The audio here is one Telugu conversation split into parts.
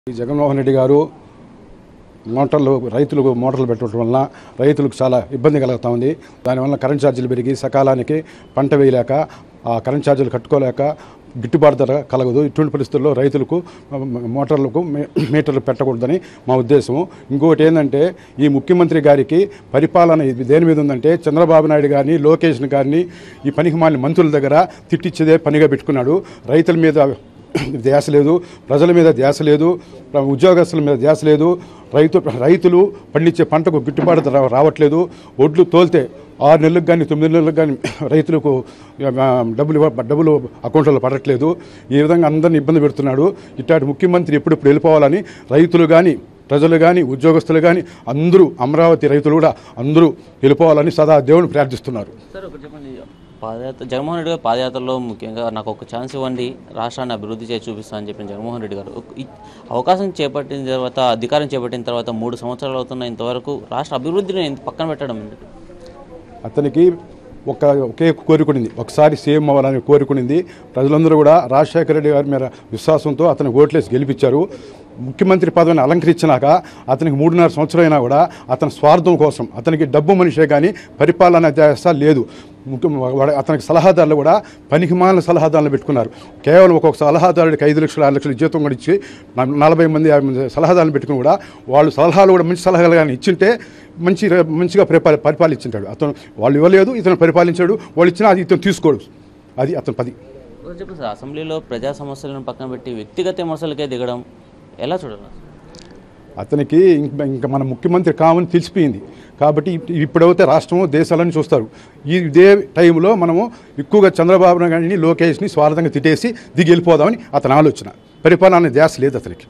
ఈ జగన్మోహన్ రెడ్డి గారు మోటార్లు రైతులకు మోటార్లు పెట్టడం వలన రైతులకు చాలా ఇబ్బంది కలుగుతూ ఉంది దానివల్ల కరెంట్ ఛార్జీలు పెరిగి సకాలానికి పంట వేయలేక ఆ కరెంట్ ఛార్జీలు కట్టుకోలేక గిట్టుబాటు ధర కలగదు ఇటువంటి పరిస్థితుల్లో రైతులకు మ- మోటార్లకు మీ- మీటర్లు పెట్టకూడదని మా ఉద్దేశం ఇంకొకటి ఏంటంటే ఈ ముఖ్యమంత్రి గారికి పరిపాలన ఇది దేని మీద ఉందంటే చంద్రబాబు నాయుడు గారిని లోకేష్ గారిని ఈ పనికి మాలిన మంత్రుల దగ్గర తిట్టించేదే పనిగా పెట్టుకున్నాడు రైతుల మీద ధ్యాస లేదు ప్రజల మీద ధ్యాస లేదు ప్ర- ఉద్యోగస్తుల మీద ధ్యాస లేదు రైతు రైతులు పండించే పంటకు గిట్టుబాటు ధర రావట్లేదు ఒడ్లు తోలితే ఆరు నెలలకు కానీ తొమ్మిది నెలలకు కానీ రైతులకు ఆ, డబ్బులు ఇవ్వ- డబ్బులు అకౌంట్లో పడట్లేదు ఈ విధంగా అందరిని ఇబ్బంది పెడుతున్నాడు ఇట్లాంటి ముఖ్యమంత్రి ఎప్పుడెప్పుడు వెళ్ళిపోవాలని రైతులు కానీ ప్రజలు కానీ ఉద్యోగస్తులు కానీ అందరూ అమరావతి రైతులు కూడా అందరూ వెళ్ళిపోవాలని సదా దేవుని ప్రార్థిస్తున్నారు సార్ ఒకటి చెప్పండి పాదయాత్ర జగన్మోహన్ రెడ్డి గారు పాదయాత్రలో ముఖ్యంగా నాకు ఒక ఛాన్స్ ఇవ్వండి రాష్ట్రాన్ని అభివృద్ధి చేసి చూపిస్తా అని చెప్పిన జగన్మోహన్ రెడ్డి గారు ఒక- ఈ అవకాశం చేపట్టిన తర్వాత అధికారం చేపట్టిన తర్వాత మూడు సంవత్సరాలు అవుతున్న ఇంతవరకు రాష్ట్ర అభివృద్ధిని ఎంత పక్కన పెట్టడం ఎందుకు అతనికి ఒక ఒకే కోరికనింది ఒకసారి సీఎం అవ్వాలని కోరికనింది ప్రజలందరూ కూడా రాజశేఖర రెడ్డి గారి మీద విశ్వాసంతో అతను ఓట్లేసి గెలిపించారు ముఖ్యమంత్రి పదవిని అలంకరించినాక అతనికి మూడున్నర సంవత్సరం అయినా కూడా అతని స్వార్థం కోసం అతనికి డబ్బు మనిషే కానీ పరిపాలన ధ్యాస లేదు ముఖ్యం వాడు- అతనికి సలహాదారులు కూడా పనికిమాలిన సలహాదారులు పెట్టుకున్నారు కేవలం ఒక్కొక్క సలహాదారుడికి ఐదు లక్షలు ఆరు లక్షలు జీతం కూడా ఇచ్చి న- నలభై మంది యాభై మంది సలహాదారులు పెట్టుకుని కూడా వాళ్ళు సలహాలు కూడా మంచి సలహాలు కానీ ఇచ్చింటే మంచి మంచిగా పరిపాలి పరిపాలించుంటాడు అతను వాళ్ళు ఇవ్వలేదు ఇతను పరిపాలించాడు వాళ్ళు ఇచ్చినా అది ఇతను తీసుకోడు అది అతని పది ఒకటి చెప్పండి సార్ అసెంబ్లీలో ప్రజా సమస్యలను పక్కన పెట్టి వ్యక్తిగత విమర్శలకే దిగడం ఎలా చూడాలి అతనికి ఇంక ఇంకా మన ముఖ్యమంత్రి కామని తెలిసిపోయింది కాబట్టి ఇప్- ఇప్పుడైతే రాష్ట్రము దేశాలని చూస్తారు ఈ ఇదే టైంలో మనము ఎక్కువగా చంద్రబాబు నాయుడు గారిని లోకేష్ని స్వార్థంగా తిట్టేసి దిగి వెళ్ళిపోదామని అతని ఆలోచన పరిపాలన అనే ధ్యాస లేదు అతనికి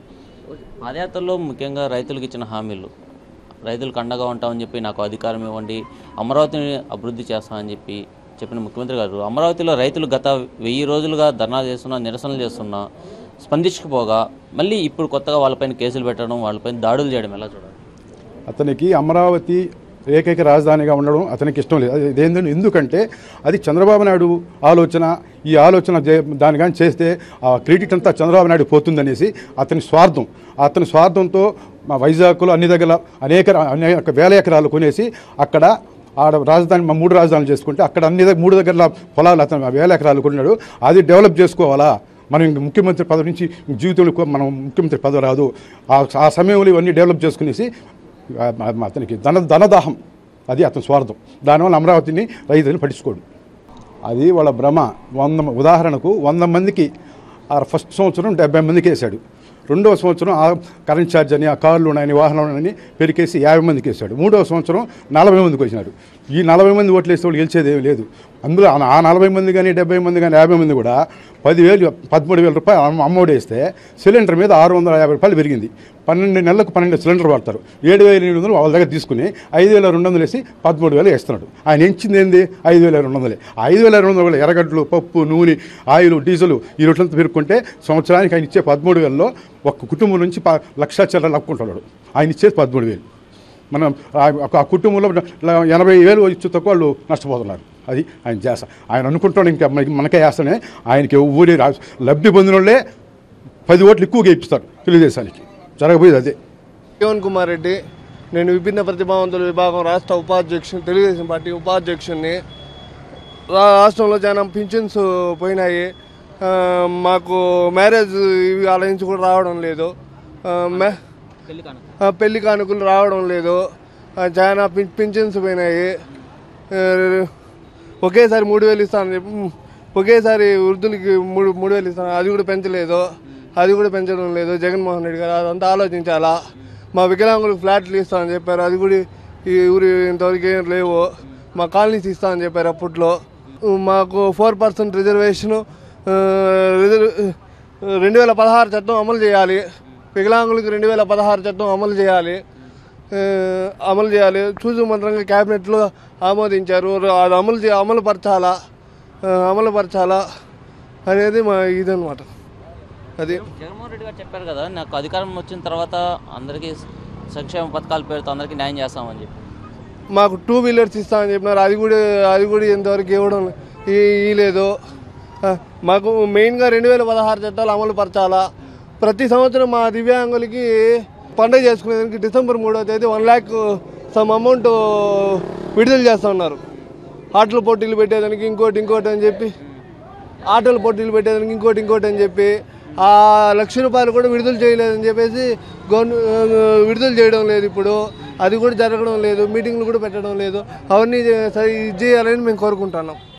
పాదయాత్రలో ముఖ్యంగా రైతులకు ఇచ్చిన హామీలు రైతులకు అండగా ఉంటామని చెప్పి నాకు అధికారం ఇవ్వండి అమరావతిని అభివృద్ధి చేస్తామని చెప్పి చెప్పిన ముఖ్యమంత్రి గారు అమరావతిలో రైతులు గత వెయ్యి రోజులుగా ధర్నా చేస్తున్నా నిరసనలు చేస్తున్నా స్పందించకపోగా మళ్ళీ ఇప్పుడు కొత్తగా వాళ్ళపైన కేసులు పెట్టడం వాళ్ళపైన దాడులు చేయడం ఎలా చూడాలి అతనికి అమరావతి ఏకైక రాజధానిగా ఉండడం అతనికి ఇష్టం లేదు అది ఇదేందని ఎందుకంటే అది చంద్రబాబు నాయుడు ఆలోచన ఈ ఆలోచన జే- దాని కానీ చేస్తే ఆ క్రెడిట్ అంతా చంద్రబాబు నాయుడు పోతుందనేసి అతని స్వార్థం అతని స్వార్థంతో మా వైజాగ్లో అన్ని దగ్గర అనేక రా- అనేక వేల ఎకరాలు కొనేసి అక్కడ ఆడ రాజధాని మా మూడు రాజధానులు చేసుకుంటే అక్కడ అన్ని దగ్గర మూడు దగ్గర పొలాలు అతను వేల ఎకరాలు కొన్నాడు అది డెవలప్ చేసుకోవాలా మనం ఇంక ముఖ్యమంత్రి పదవి నుంచి జీవితంలో కూ- మనం ముఖ్యమంత్రి పదవి రాదు ఆ ఆ సమయంలో ఇవన్నీ డెవలప్ చేసుకునేసి ఆ, మ- అతనికి ధన ధనదాహం అది అతని స్వార్థం దానివల్ల అమరావతిని రైతులు పట్టించుకోడు అది వాళ్ళ భ్రమ వంద మ- ఉదాహరణకు వంద మందికి ఆ ఫస్ట్ సంవత్సరం డెబ్బై మందికి వేశాడు రెండవ సంవత్సరం ఆ కరెంట్ ఛార్జ్ అని ఆ కార్లు ఉన్నాయని వాహనాలు ఉన్నాయని పెరికేసి యాభై మందికి వేశాడు మూడవ సంవత్సరం నలభై మందికి వచ్చినాడు ఈ నలభై మంది ఓట్లు వేస్తే వాళ్ళు గెలిచేది ఏమీ లేదు అందులో ఆ- ఆ నలభై మంది కానీ డెబ్బై మంది కానీ యాభై మంది కూడా పదివేలు పదమూడు వేల రూపాయలు అమ్మ- అమ్మఒడి వేస్తే సిలిండర్ మీద ఆరు వందల యాభై రూపాయలు పెరిగింది పన్నెండు నెలలకు పన్నెండు సిలిండర్ వాడతారు ఏడు వేల ఎనిమిది వందలు వాళ్ళ దగ్గర తీసుకుని ఐదు వేల రెండు వందలు వేసి పదమూడు వేలు వేస్తున్నాడు ఆయన ఎంచింది ఏంది ఐదు వేల రెండు వందలే ఐదు వేల రెండు వందలు ఎర్రగడ్డలు పప్పు నూనె ఆయిల్ డీజిల్ ఈ రొట్టెలతో పెరుక్కుంటే సంవత్సరానికి ఆయన ఇచ్చే పదమూడు వేలలో ఒక కుటుంబం నుంచి ప- లక్ష చిల్లర లక్కుంటున్నాడు ఆయన ఇచ్చేది పదమూడు వేలు మనం ఆ- ఆ కుటుంబంలో ల- ఎనభై వేలు వచ్చి తక్కువ వాళ్ళు నష్టపోతున్నారు అది ఆయన చేస్తా ఆయన అనుకుంటాడు ఇంకా మనకి మనకే వేస్తానే ఆయనకి ఊరి రా- లబ్ధి పొందిన వాళ్ళే పది ఓట్లు ఎక్కువగా ఇప్పిస్తారు తెలుగుదేశానికి జరగబోయేది అదే జీవన్ కుమార్ రెడ్డి నేను విభిన్న ప్రతిభావంతుల విభాగం రాష్ట్ర ఉపాధ్యక్షుని తెలుగుదేశం పార్టీ ఉపాధ్యక్షుడిని రా- రాష్ట్రంలో చాలా పింఛన్స్ పోయినాయి ఆ, మాకు మ్యారేజ్ ఇవి అలా నుంచి కూడా రావడం లేదు ఆ, మ్యా- ఆ, పెళ్లి కానుకలు రావడం లేదు ఆ, చాలా పిం- పింఛన్స్ పోయినాయి ఆ, ఒకేసారి మూడు వేలు ఇస్తాను చెప్పి ఉమ్, ఒకేసారి వృద్ధులకి మూడు మూడు వేలు ఇస్తాను అది కూడా పెంచలేదు అది కూడా పెంచడం లేదు జగన్మోహన్ రెడ్డి గారు అదంతా ఆలోచించాలా మా వికలాంగులకు ఫ్లాట్లు ఇస్తామని చెప్పారు అది కూడా ఈ ఊరి ఇంతవరకు ఏం లేవు మా కాలనీస్ ఇస్తామని చెప్పారు అప్పట్లో మాకు ఫోర్ పర్సెంట్ రిజర్వేషను ఆ, రిజర్వ్ రెండు వేల పదహారు చట్టం అమలు చేయాలి వికలాంగులకు రెండు వేల పదహారు చట్టం అమలు చేయాలి ఆ, అమలు చేయాలి చూసు మంత్రంగా క్యాబినెట్లో ఆమోదించారు అది అమలు చే అమలు పరచాలా ఆ, అమలు పరచాలా అనేది మా ఇదనమాట అది జగన్మోహన్ రెడ్డి గారు చెప్పారు కదా నాకు అధికారం వచ్చిన తర్వాత అందరికీ సంక్షేమ పథకాల పేరుతో అందరికీ న్యాయం చేస్తామని చెప్పి మాకు టూ వీలర్స్ ఇస్తామని చెప్పినారు అది కూడా అది కూడా ఇంతవరకు ఇవ్వడం ఈ- ఇవ్వలేదు ఆ, మాకు మెయిన్గా రెండు వేల పదహారు చట్టాలు అమలు పరచాలా ప్రతి సంవత్సరం మా దివ్యాంగులకి పండుగ చేసుకునేదానికి డిసెంబర్ మూడవ తేదీ వన్ ల్యాక్ సమ్ అమౌంట్ విడుదల చేస్తూ ఉన్నారు ఆటల పోటీలు పెట్టేదానికి ఇంకోటి ఇంకోటి అని చెప్పి ఆటల పోటీలు పెట్టేదానికి ఇంకోటి ఇంకోటి అని చెప్పి ఆ లక్ష రూపాయలు కూడా విడుదల చేయలేదని చెప్పేసి గవర్న విడుదల చేయడం లేదు ఇప్పుడు అది కూడా జరగడం లేదు మీటింగ్లు కూడా పెట్టడం లేదు అవన్నీ చే- ఇది చేయాలని మేము కోరుకుంటున్నాం